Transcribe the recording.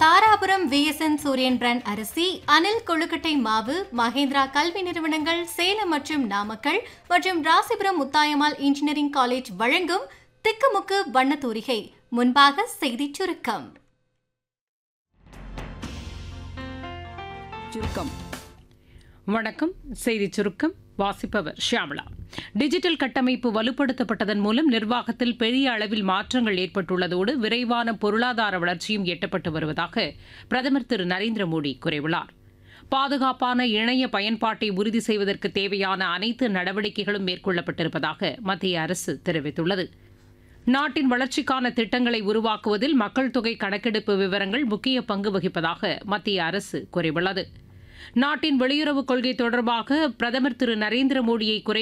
Dharapuram VSN சூரியன் brand அரிசி அனில் கொழுக்கட்டை மாவு மகேந்திரா கல்வி நிறுவனங்கள் சேலம் மற்றும் நாமக்கல் மற்றும் ராசிபுரம் முத்தாயம்மாள் இன்ஜினியரிங் காலேஜ் வழங்கும் திக்குமுக்கு வண்ணத்தூரிகை முன்பாக செய்திச் சுருக்கம் சுருக்கம் வணக்கம் செய்தி சுருக்கம் வாசிப்பவர் ஷியாமளா டிஜிட்டல் கட்டமைப்பு வலுப்படுத்தப்பட்டதன் மூலம் நிர்வாகத்தில் பெரிய அளவில் மாற்றங்கள் ஏற்பட்டுள்ளதோடு விரைவான பொருளாதார வளர்ச்சியும் எட்டப்பட்டு வருவதாக பிரதமர் திரு நரேந்திர மோடி கூறியுள்ளார் பாதுகாப்பான இணைய பயன்பாட்டை உறுதி செய்வதற்கு தேவையான அனைத்து நடவடிக்கைகளும் மேற்கொள்ளப்பட்டிருப்பதாக மத்திய அரசு தெரிவித்துள்ளது நாட்டின் வளர்ச்சிக்கான திட்டங்களை உருவாக்குவதில் மக்கள் தொகை கணக்கெடுப்பு விவரங்கள் முக்கிய பங்கு வகிப்பதாக மத்திய அரசு கூறியுள்ளது நாட்டின் வெளியுறவுக் கொள்கை தொடர்பாக பிரதமர் திரு நரேந்திர மோடியை குறை